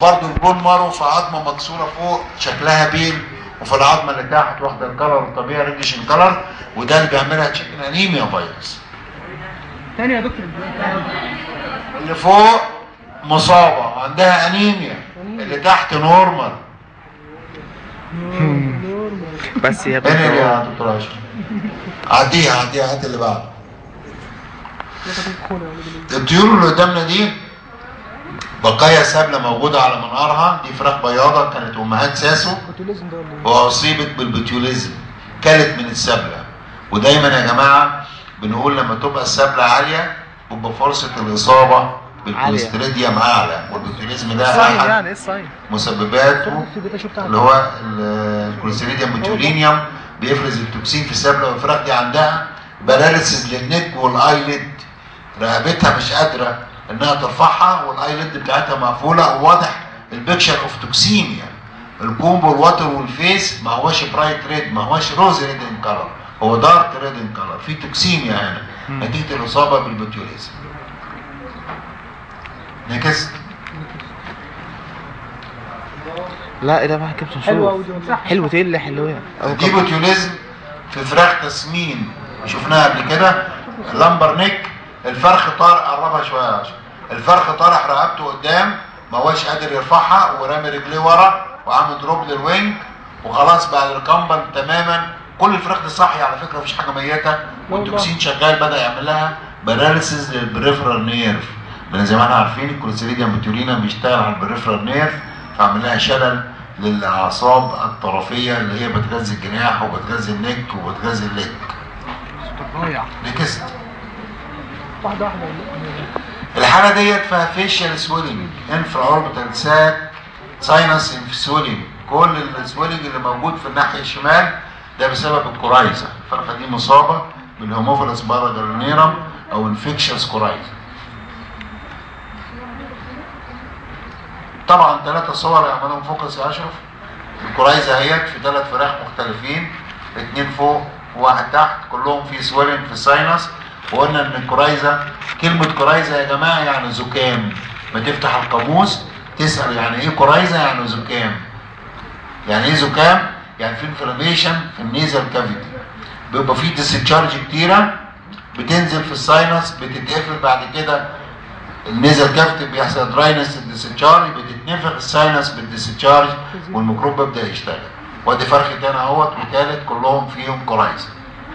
برضو البون مارو في عظمه مكسوره فوق شكلها بين وفي العظمه اللي تحت واخده الكلر الطبيعي ريديشن كلر وده اللي بيعملها تشيكن انيميا فيروس تاني يا دكتور اللي فوق مصابه وعندها انيميا اللي تحت نورمال بس يا هنا ابني يا دكتور اشرف عديها عديها هات اللي بعده الطيور اللي قدامنا دي بقايا سابلة موجودة على منقارها دي فراخ بياضة كانت أمهات ساسو بوتوليزم ده ولا ايه؟ وأصيبت بالبوتيوليزم كلت من السبلة ودايما يا جماعة بنقول لما تبقى السبلة عالية بيبقى فرصة الإصابة بالكوليستريديوم أعلى والبوتيوليزم ده الصين أحد يعني ايه الصين مسبباته في الداتا شو بتاعك اللي هو ال- الكوليستريديوم بوتيولينيوم بيفرز التوكسين في السبلة والفراخ دي عندها باراليسيس للنك والايلid رقبتها مش قادرة انها ترفعها والايلid بتاعتها مقفولة وواضح البيكشر اوف توكسين يعني الكومب والوتر والفيس ما هوش برايت ريد ما هوش روز ريد ان كلر هو دارك ريد ان كلر في توكسيميا هنا نتيجة الإصابة بالبوتيوليزم نكست لا ايه ده بقى كابتن حلوة أوي شوف دي والله. حلو ايه اللي حلوه دي بوتيوليزم في فراخ تسمين شفناها قبل كده لمبر نيك الفرخ طارق قربها شويه يا عشان الفرخ طارح رقبته قدام ما هوش قادر يرفعها ورامي رجليه ورا وعامل دروب للوينج وخلاص بعد الكمبل تماما كل الفراخ دي صاحيه على فكره مفيش حاجه ميته والتوكسين شغال بدا يعمل لها باراليسيس للبريفرال نيرف لان زي ما احنا عارفين الكوليستيريديوم بوتيولينا بيشتغل على البريفرال نيرف فعمل لها شلل للاعصاب الطرفيه اللي هي بتغذي الجناح وبتغذي النك وبتغذي الليج ضايع نكست واحدة واحدة والله. الحاله ديت فيها فيشيال سويلنج انفرا اوربيتال ساك ساينس سويلنج كل السويلنج اللي موجود في الناحيه الشمال ده بسبب الكورايزا الفرخه دي مصابه بالهوموفيلس باراجرنيرم او انفكشنز كورايزا طبعا ثلاثة صور يعملهم فوكس يا اشرف الكورايزا اهيت في ثلاث فراخ مختلفين اتنين فوق وواحد تحت كلهم في سويلنج في الساينس وقلنا ان الكورايزا كلمة كورايزا يا جماعة يعني زكام ما تفتح القاموس تسأل يعني ايه كورايزا يعني زكام يعني ايه زكام يعني في انفلاميشن في النيزل كافيتي بيبقى في ديسشارج كتيرة بتنزل في الساينس بتتقفل بعد كده النيزل كافيتي بيحصل دراينس الديسشارج بتتنفخ الساينس بالديسشارج والميكروب بيبدا يشتغل وادي فرخ تاني اهوت وتالت كلهم فيهم كورايزا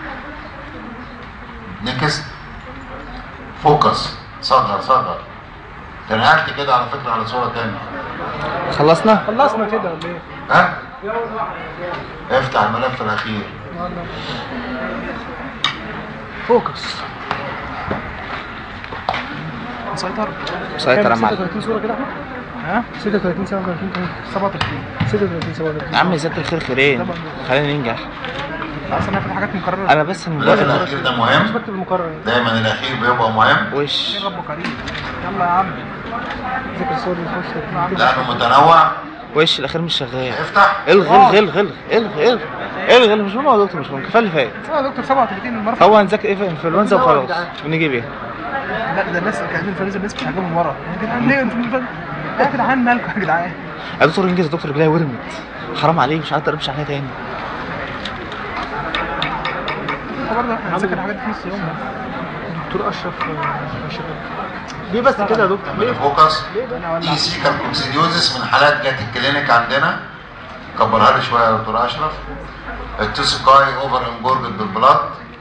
نكست فوكس صغر صغر تنقلت كده على فكره على صوره تانية خلصنا خلصنا كده ولا ايه؟ ها افتح الملف الاخير فوكس مسيطر مسيطر يا معلم 36 صورة كده احمد؟ ها 36 37 37 36 37 يا عم ذات الخير خيرين خلينا ننجح اصل انا في حاجات مكررة انا بس من الملف بقى الاخير ده مش مهم بكتب المكرر دايما الاخير بيبقى مهم وش يا رب كريم يلا يا عم ذكر الصور اللي خش لانه متنوع وش الاخير مش شغال افتح الغي الغي الغي الغي الغي الغي الغي مش مهم يا دكتور مش مهم كفايه اللي فات يا دكتور 37 المرة هو هنذاكر ايه في انفلونزا وخلاص ونيجي بيها لا ده الناس كانت الفريزر الناس مش عاجبهم ورا يا جدعان ليه انتوا مش يا جدعان مالكم يا جدعان يا دكتور انجز يا دكتور رجليا ورمت حرام عليك مش عارف تقربش عليها تاني برضه احنا هنذاكر الحاجات دي في نص يوم دكتور اشرف آه، اشرف ليه بس كده يا دكتور من فوكس انا دي سيكال كوكسيديوزس من حالات جت الكلينيك عندنا كبرها لي شويه يا دكتور اشرف التوسيكاي اوفر امبورجد بالبلاد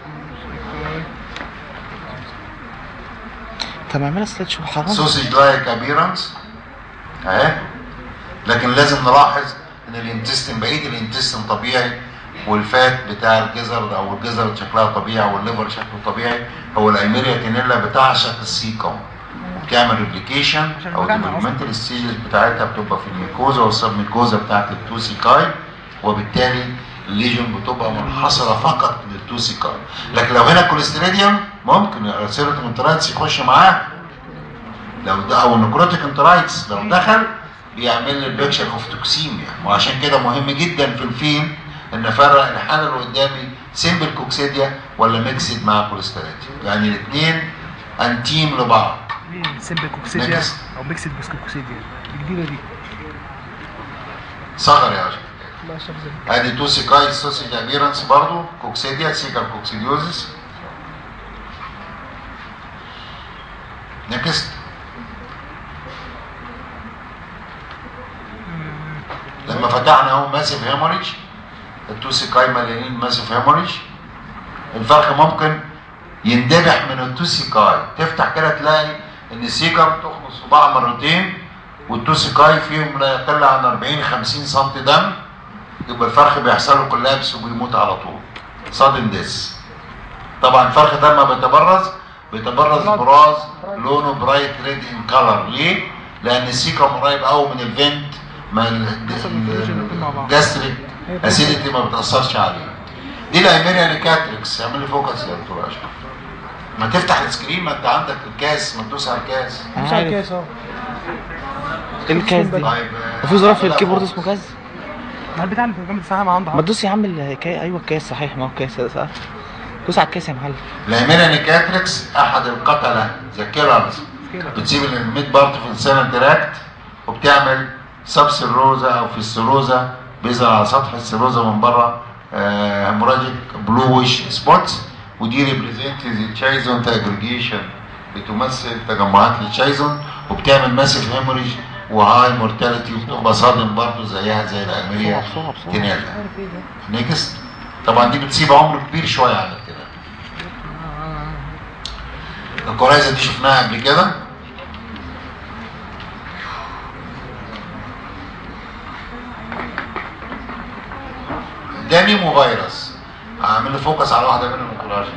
طب اعملها سلايد شو حرام سوسيج لايك ابيرنس اهي لكن لازم نلاحظ ان الانتستين بقيه الانتستين طبيعي والفات بتاع الجزر او الجزر شكلها طبيعي والليفر شكله طبيعي هو الايميريا تينيلا بتعشق السيكم بتعمل ريبليكيشن عشان او مكانها الديفلوبمنتال ستيجز بتاعتها بتبقى في الميكوزا والسب ميكوزا بتاعت التوسيكاي وبالتالي الليجن بتبقى منحصره فقط للتوسيكاي لكن لو هنا كوليستريديوم ممكن السيروتومنترايتس يخش معاه لو ده او النكروتيك انترايتس لو دخل بيعمل لي البيكشر اوف توكسيميا وعشان كده مهم جدا في الفيلم ان افرق الحاله اللي قدامي سيمبل كوكسيديا ولا ميكسد مع كوليستريديوم يعني الاثنين انتيم لبعض مين سيمبل كوكسيديا Next. او ميكسد بسكوكسيديا الجديده دي صغر يا اشرف الله يشرب زي ادي تو سيكاي سوسيج ابيرنس برضو كوكسيديا سيكال كوكسيديوزيس نكست لما فتحنا اهو ماسيف هيموريج التو سيكاي مليانين ماسيف هيموريج الفرخ ممكن يندبح من التو سيكاي تفتح كده تلاقي ان السيكا بتخلص صباع مرتين والتو سيكاي فيهم لا يقل عن 40 50 سم دم يبقى الفرخ بيحصل له كولابس وبيموت على طول صادم ديس طبعا الفرخ ده لما بيتبرز بيتبرز براز لونه برايت ريد ان كلر ليه؟ لان السيكم قريب قوي من الفنت ما حسب الفيوجن الاتنين مع بعض. الجاستريك اسيديتي ما بتاثرش عليه دي الايميريا نيكاتريكس اعمل لي فوكس يا دكتور اشرف ما تفتح السكرين ما انت عندك الكاس ما تدوس على الكاس مش عارف. على الكاس اهو ايه الكاس دي؟ طيب آه، وفي زرار في لا، الكيبورد فوكس. اسمه كاس؟ ما البتاع اللي في جنب الساعه عنده ما تدوس يا عم الكاس ايوه الكاس صحيح ما هو كاس صح دوس على الكاس يا معلم الأميرة نيكاتريكس أحد القتلة ذا كيلرز بتسيب الميد بارت في السنة تراكت وبتعمل سب سيروزا أو في السيروزا بيظهر على سطح السيروزا من بره هيموراجيك بلوش سبوتس ودي ريبريزنت التشايزون اجريجيشن بتمثل تجمعات للتشايزون وبتعمل ماسيف هيموريج وهاي مورتاليتي وبتبقى صادم برضه زيها زي الأميريا بسرعة، بسرعة، بسرعة. تنازل عارف ايه ده نيكست طبعا دي بتسيب عمر كبير شويه على كده الكورايزه دي شفناها قبل كده ده نيمو فيروس هعمل له فوكس على واحده منهم الكولاجين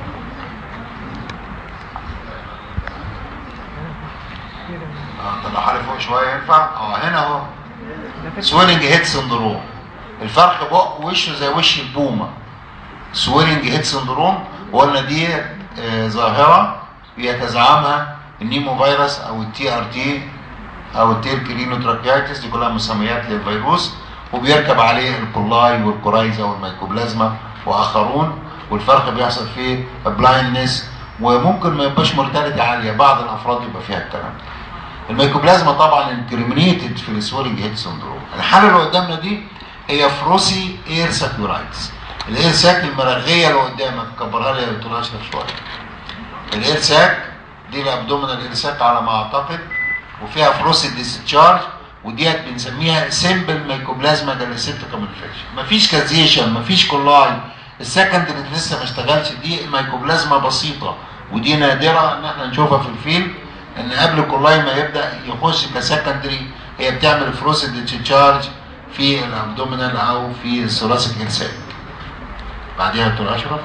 اه طلعها لي فوق شويه ينفع اه هنا اهو ده فكرة. سويلنج هيد سندروم الفرخ بق وشه زي وش البومه سويلنج هيد سندروم وقلنا دي آه، ظاهره بيتزعمها النيمو فيروس او التي ار تي او التير كرينوتراكيتس دي كلها مسميات للفيروس وبيركب عليه الكولاي والكورايزا والميكوبلازما واخرون والفرخ بيحصل فيه بلايندنس وممكن ما يبقاش مورتاليتي عاليه بعض الافراد يبقى فيها الكلام ده الميكوبلازما طبعا انكريمينيتد في السويلنج هيد سندروم الحاله اللي قدامنا دي هي فروسي اير ساكيورايتس الاير ساك المرغيه اللي قدامك كبرها لي يا دكتور اشرف شويه الاير ساك دي الابدومينال اير ساك على ما اعتقد وفيها فروسي ديسشارج وديت بنسميها سيمبل ميكوبلازما جاليسيبتيكا انفكشن مفيش كازيشن مفيش كولاي السكندري لسه ما اشتغلش دي ميكوبلازما بسيطه ودي نادره ان احنا نشوفها في الفيلم ان قبل كولاي ما يبدا يخش كسكندري هي بتعمل فروسي ديسشارج في الابدومينال او في الثوراسيك انسان بعديها يا دكتور اشرف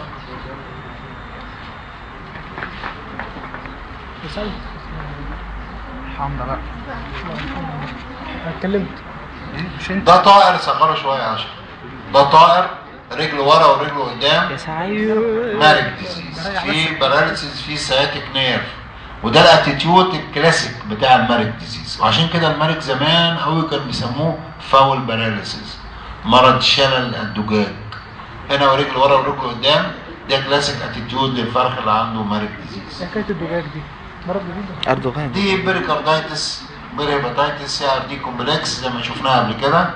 اسال الحمد لله انا اتكلمت مش انت ده طائر صغره شويه يا اشرف ده طائر رجله ورا ورجله قدام يا سعيد مارك ديزيز في باراليسيس في سياتيك نيرف وده الاتيتيود الكلاسيك بتاع المارك ديزيز وعشان كده المارك زمان قوي كانوا بيسموه فاول باراليسيس مرض شلل الدجاج هنا ورجل ورا ورجل قدام ده كلاسيك اتيتيود للفرخ اللي عنده مارك ديزيز إيه حكايه الدجاج دي مرض جديد اردوغان دي بيريكاردايتس بيريباتايتس سي ار دي كومبلكس زي ما شفناها قبل كده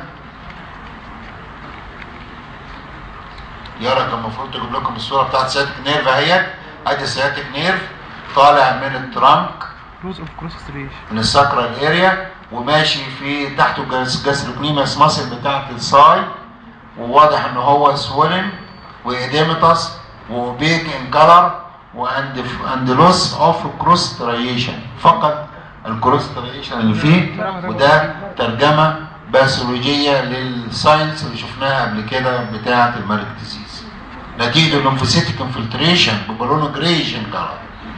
يارا كان المفروض تجيب لكم الصوره بتاعت سياتيك نيرف اهيت ادي سياتيك نيرف طالع من الترانك كروز اوف كروس ستريش من الساكرال اريا وماشي في تحته جاستروكنيمس ماسل بتاعت الساي وواضح ان هو سويلن واديمتاس وبيك ان كلر واند اند لوس اوف كروستريشن فقط الكروستريشن اللي فيه وده ترجمه باثولوجيه للساينس اللي شفناها قبل كده بتاعه المارك ديزيز نتيجه الليمفوسيتيك انفلتريشن بيبقى لونه جريش ان كلر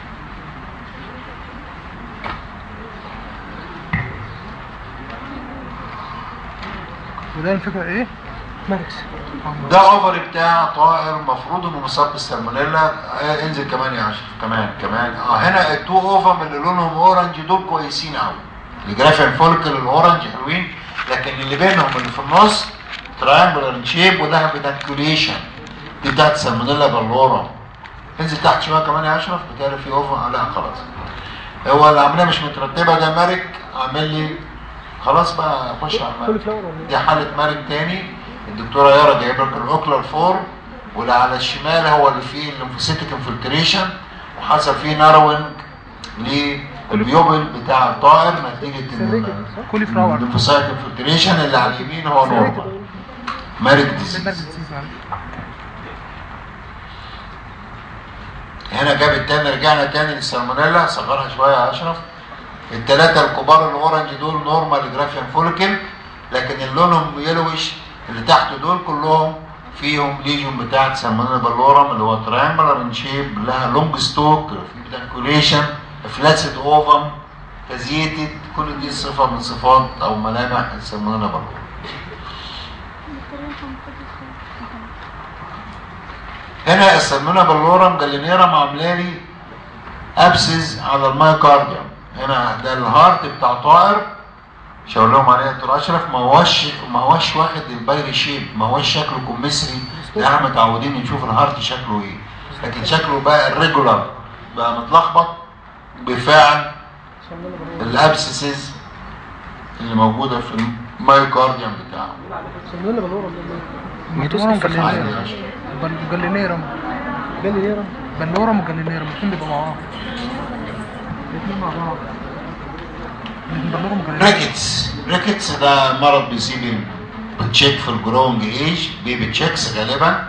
وده الفكره ايه؟ ماركس ده اوفر بتاع طائر المفروض انه مصاب بالسالمونيلا آه انزل كمان يا عشرة كمان كمان اه هنا التو اوفم اللي لونهم اورنج دول كويسين قوي الجرافين فولكل الاورنج حلوين لكن اللي بينهم اللي في النص تراينجلر شيب وده بتاكوليشن دي بتاعت سالمونيلا بالورا انزل تحت شويه كمان يا اشرف بتهيألي في اوفم آه لا خلاص هو العمليه مش مترتبه ده مارك عامل لي خلاص بقى خش على كل المرج فلاور ولا دي حالة مرج تاني الدكتورة يارا جايب لك الاوكلر فور واللي على الشمال هو اللي فيه الليمفوسيتك انفلتريشن وحصل فيه ناروينج للبيوبل بتاع الطائر نتيجة ان كولي فلاور الليمفوسايت انفلتريشن اللي على اليمين هو نورمال مارك ديزيز هنا جاب التاني رجعنا تاني للسالمونيلا صغرها شويه يا اشرف الثلاثه الكبار الاورنج دول نورمال جرافيان فوليكل لكن اللي لونهم يلوش اللي تحت دول كلهم فيهم ليجون بتاعت سالمونيلا بالورم اللي هو تريانجلر ان شيب لها لونج ستوك بتانكوليشن فلاتسد اوفم فازيتد كل دي صفه من صفات او ملامح السالمونيلا بالورم هنا السالمونيلا بالورم جالينيرم عامله لي ابسز على المايوكارديوم هنا ده الهارت بتاع طائر شاور لهم عليه دكتور اشرف ما هوش ما هوش واخد البايري شيب ما هوش شكله كمثري اللي احنا متعودين نشوف الهارت شكله ايه لكن شكله بقى الريجولار بقى متلخبط بفعل الابسسز اللي موجوده في المايوكارديوم بتاعه سمونا بالورم ميتوسكس بالورم عادي جالينيرم يا باشا. بل- جالينيرم جالينيرم بلورم وجالينيرم الاثنين بيبقوا مع بعض الاثنين مع بعض الاثنين بلورم وجالينيرم ريكتس ريكتس ده مرض بيصيب التشيك في الجرونج ايج بيبي تشيكس غالبا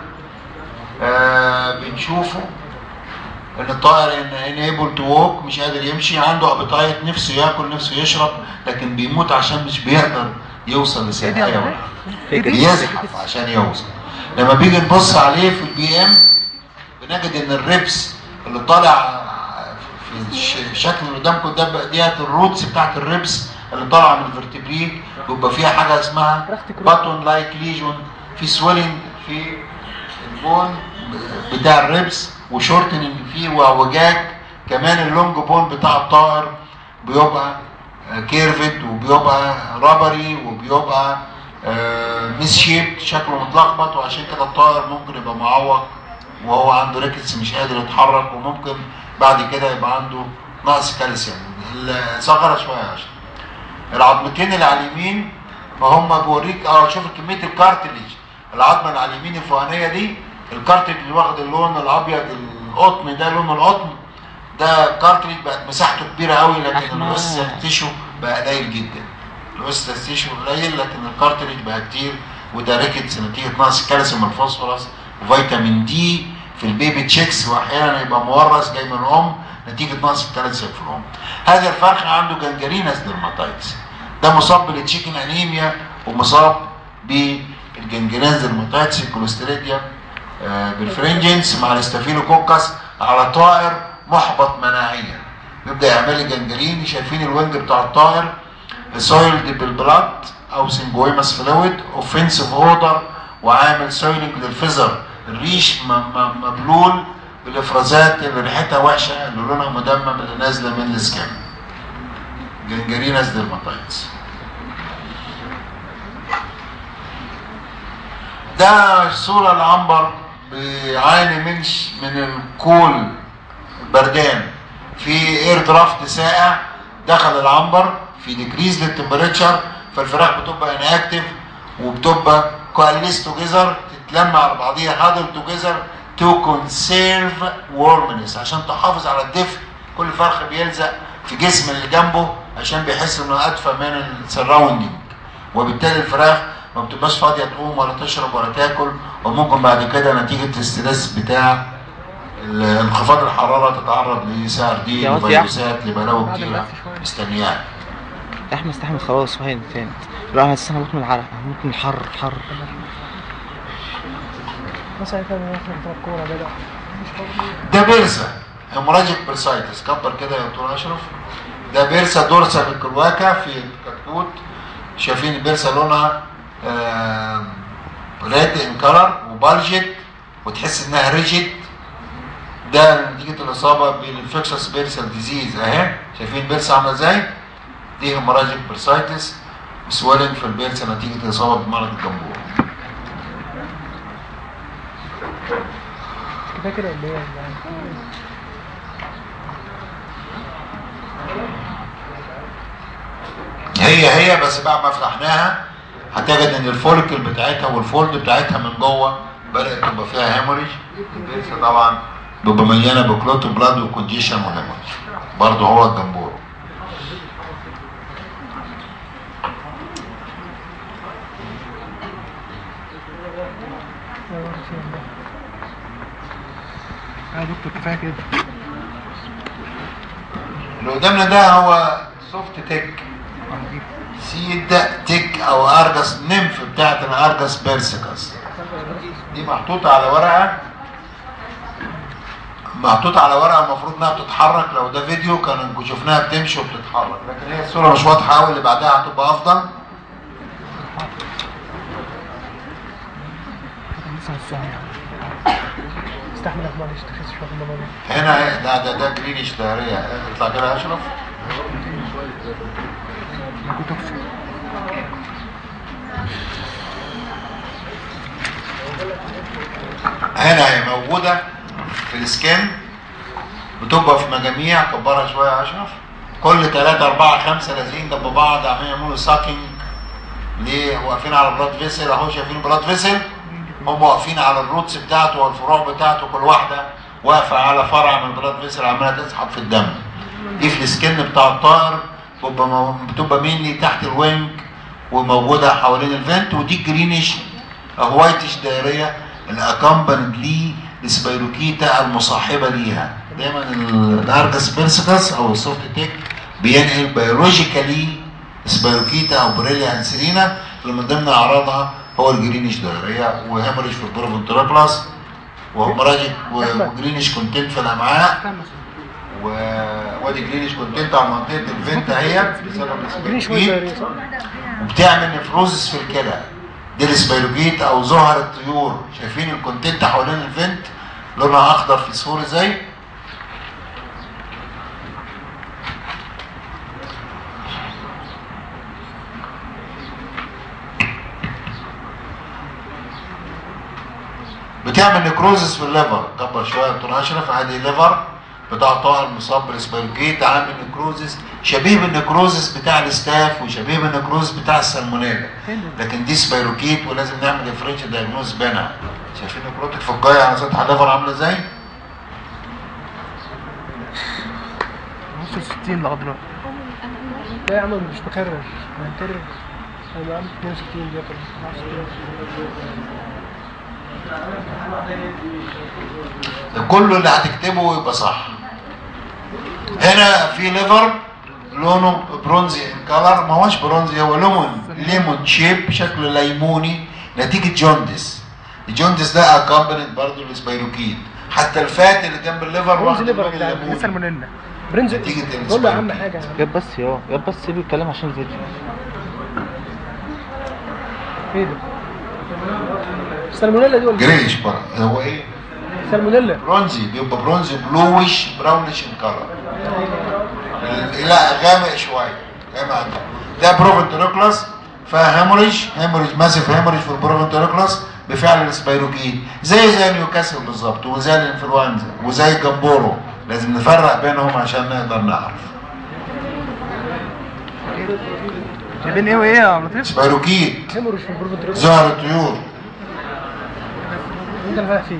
آه بنشوفه ان الطائر ان انيبل تو ووك مش قادر يمشي عنده ابيتايت نفسه ياكل نفسه يشرب لكن بيموت عشان مش بيقدر يوصل ايه دي يا لسرحيه ولد؟ واحدة. ايه دي؟ بيزحف عشان يوصل لما بيجي نبص عليه في البي ام بنجد ان الريبس اللي طالع في الش- الشكل اللي قدامكم ده بقى ديت الروتس بتاعت الريبس اللي طالعه من الفرتبري بيبقى فيها حاجه اسمها باتون لايك ليجون في سويلنج في البون بتاع الريبس وشورتنج فيه واعوجاج كمان اللونج بون بتاع الطائر بيبقى كيرفد وبيبقى رابري وبيبقى ميس شيب شكله متلخبط وعشان كده الطائر ممكن يبقى معوق وهو عنده ريكتس مش قادر يتحرك وممكن بعد كده يبقى عنده نقص كالسيوم صغرة شويه يا أشرف. العظمتين اللي على اليمين فهم بوريك اه شوف كميه الكارتليج العظمه اللي على اليمين الفوقانيه دي الكارتليج اللي واخد اللون الابيض القطن ده لون القطن ده كارتليج بقت مساحته كبيره قوي لكن أحمر. الاوستال تيشو بقى قليل جدا الاوستال تيشو قليل لكن الكارتليج بقى كتير وده ريكتس نتيجه نقص الكالسيوم والفوسفورس وفيتامين دي في البيبي تشيكس واحيانا يبقى مورث جاي من الام نتيجه نقص الكالسيوم في الام هذا الفرخ عنده جنجرينس ديرماتايتس ده مصاب بالتشيكن انيميا ومصاب بالجنجرينس ديرماتايتس الكوليستريديا آه، بالفرنجنس مع الاستافيلوكوكس على طائر محبط مناعيا بيبدا يعمل لي جنجرين شايفين الوينج بتاع الطائر سويلد بالبلاد او سنجويمس فلويد اوفنسيف اودر وعامل سويلنج للفيزر الريش م- م- مبلول بالافرازات اللي ريحتها وحشه اللي لونها مدمم اللي نازله من السكان جنجرينس ديرماتايتس ده صورة العنبر بيعاني من ش- من الكول بردان في اير درافت ساقع دخل العنبر في ديكريز للتمبريتشر فالفراخ بتبقى اناكتف وبتبقى كواليس توجذر تتلم على بعضيها هادل توجذر تو كونسيرف وورمنس عشان تحافظ على الدفء كل فرخ بيلزق في جسم اللي جنبه عشان بيحس انه ادفى من السراوندينج وبالتالي الفراخ ما بتبقاش فاضيه تقوم ولا تشرب ولا تاكل وممكن بعد كده نتيجه الاسترس بتاع ال- انخفاض الحراره تتعرض لسعر دي يا واد يا وفيروسات لبلاوي بعد كتير البث شوية. مستنياها احمد استحمل خلاص وهي تاني لا انا لسه هموت من العرق هموت من الحر حر مثلا كان مثلا بتاع الكوره ده ده مش فاضي ده بيرسا هيموراجيك بيرسايتس كبر كده يا دكتور اشرف ده بيرسا دورسا بالكلواكا في الكتكوت شايفين البيرسا لونها ريد ان كلر وبالجت وتحس انها ريجيد ده نتيجه الاصابه بالانفكشس بيرسال ديزيز اهي شايفين البيرسا عامله ازاي دي هيموراجيك بيرسايتس سويلنج في البيرسا نتيجه الاصابه بمرض الجمبور كده كده اللي هي يعني هي هي بس بعد ما فتحناها هتجد ان الفوليكل بتاعتها والفولد بتاعتها من جوه بدات تبقى فيها هيموريج البيرس طبعا بيبقى مليانه بكلوت بلاد وكونجيشن وهيموريج برضه هو الجمبور يا دكتور كفايه كده اللي قدامنا ده هو سوفت تيك سيد تيك او ارجس نمف بتاعت الارجس بيرسيكس دي محطوطة على ورقة محطوطة على ورقة المفروض انها بتتحرك لو ده فيديو كان شفناها بتمشي وبتتحرك لكن هي الصورة مش واضحة قوي اللي بعدها هتبقى افضل كان لسه نصها يعني استحمل يا معلش تخس شويه في الموضوع ده هنا ده ده ده جرينش دهرية اطلع كده يا اشرف انا كنت اكفي هنا هي موجودة في السكن بتبقى في مجاميع كبرها شوية يا أشرف كل 3 4 5 لازقين جنب بعض عمالين يعملوا ساكينج ليه واقفين على البلاد فيسل اهو شايفين البلاد فيسل هم واقفين على الروتس بتاعته والفروع بتاعته كل واحدة واقفة على فرع من البلاد فيسل عمالة تسحب في الدم دي في السكن بتاع الطائر بتبقى مو- بتبقى مينلي تحت الوينج وموجودة حوالين الفنت ودي جرينش هوايتش دائرية الاكمبند ليه السبيروكيتا المصاحبة ليها دايما الارجس بيرسيكس او السوفت تيك بينقل بيولوجيكالي سبيروكيتا او بريليا انسرينا اللي من ضمن اعراضها هو الجرينش دائرية وهيموريج في البروفنتراكلاس وهمراجيك وجرينش كونتنت في الامعاء و- وادي جرينش كونتنت على منطقه الفنت اهي بسبب جرين شويه السبيروكيت زي صح؟ وبتعمل نفروزس في الكلى دي السبيروجيت او زهر الطيور شايفين الكونتنت حوالين الفنت لونها اخضر في صور ازاي بتعمل نكروزس في الليفر كبر شويه يا دكتور اشرف ادي الليفر بتاع طائر مصاب بالسبيروجيت عامل نكروزس شبيه بالنكروزس بتاع الاستاف وشبيه بالنكروزس بتاع السالمونيلا لكن دي سبيروكيت ولازم نعمل ديفرنشال دايجنوز بينها شايفين الكروتك فجايه على سطح الليفر عامله ازاي؟ نص 60 لغايه دلوقتي لا يا عم مش بكرر انا هنكرر انا عامل 62 دي ده كله اللي هتكتبه يبقى صح هنا في ليفر لونه برونزي ان كلر ما هوش برونزي هو ليمون ليمون شيب شكله ليموني نتيجه جوندس الجوندس ده اكمبنت برضه للسبيروكيت حتى الفات اللي جنب الليفر برونز واخد ليفر لون يا جدعان الليمون. لسه المونيلا برنز نتيجة قول له يا عم السبايروكيت. حاجه جاب بس يا جاب بس سيبه يتكلم عشان الفيديو ايه ده؟ السالمونيلا دي ولا جريش بقى هو ايه؟ السالمونيلا برونزي بيبقى برونزي بلويش براونش ان كلر لا غامق شويه غامق عنده ده بروفنتروكلاس فهيموريج هيموريج ماسف هيموريج في البروفنتروكلاس بفعل السبيروكيت زي زي نيوكاسل بالظبط وزي الانفلونزا وزي الجمبورو لازم نفرق بينهم عشان نقدر نعرف جايبين ايه وايه يا لطيف؟ سبيروكيت هيموريج في البروفنتريك زهر الطيور انت اللي فاتح فيه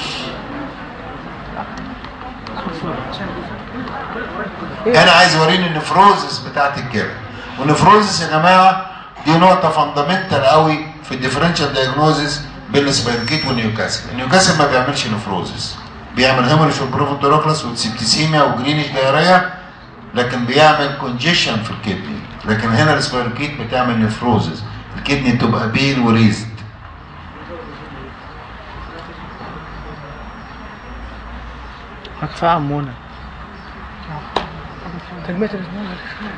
انا عايز اوريني النفروزس بتاعت الكلى والنفروزس يا جماعه دي نقطه فاندامنتال قوي في الديفرنشال دايجنوزس بين السبيروكيت والنيوكاسل النيوكاسل ما بيعملش نفروزس بيعمل هيموريج في البروفنتروكلاس وسيبتيسيميا وجرينش دايريا لكن بيعمل كونجيشن في الكدني لكن هنا السبيروكيت بتعمل نفروزس الكدني تبقى بيل وريزد كفايه عمونه تجميع الاسبوع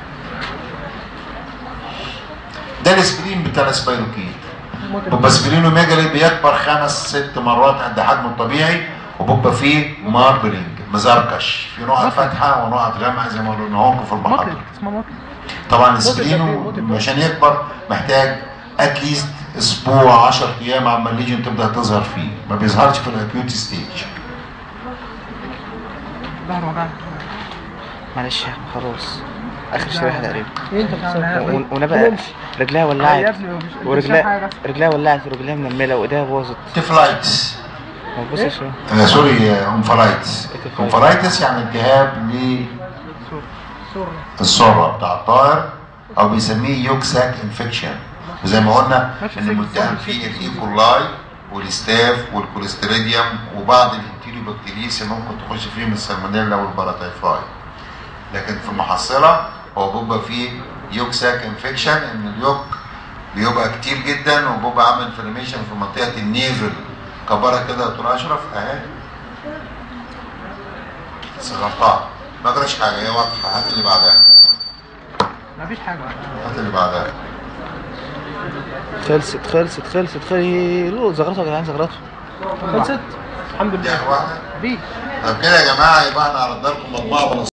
ده الاسبرين بتاع السبيروكيت بيبقى سبرينو ميجالي بيكبر خمس ست مرات قد حجمه الطبيعي وبيبقى فيه ماربلينج مزركش في نقط فاتحه ونقط غامقه زي ما قلنا في المحاضره مطلق اسمه مطلق طبعا السبرينو عشان يكبر محتاج اتليست اسبوع 10 ايام عما الليجن تبدا تظهر فيه ما بيظهرش في الاكيوت ستيج ظهر وجعني معلش يا عم خلاص اخر شريحه تقريبا ايه انت بتسوي ون- وانا بقى رجلها يا ولعت ابني مفيش- مفيش ورجلها حاجة. رجلها ولعت ورجلها منمله وايديها باظت تفلايتس ما تبص شويه آه سوري آه، انفلايتس إيه انفلايتس يعني التهاب سوري للسرة بتاع الطائر او بيسميه يوكساك انفكشن وزي ما قلنا ان المتهم فيه الايكولاي والستاف والكوليستريديوم وبعض الانتيريوبكتيريس اللي ممكن تخش فيهم السالمونيلا والباراتايفاي لكن في المحصله هو بيبقى فيه يوكساك انفكشن ان اليوك بيبقى كتير جدا وبيبقى عامل انفلاميشن في منطقه النيفل كبرها كده يا دكتور اشرف اهي صغرتها ما جراش حاجه هي واضحه هات اللي بعدها مفيش حاجة هات اللي بعدها خلصت خلصت خلصت خلصت زغرته يا جدعان زغرته خلصت الحمد دي لله آخر واحده مفيش طب كده يا جماعه يبقى احنا عرضنا لكم مجموعه من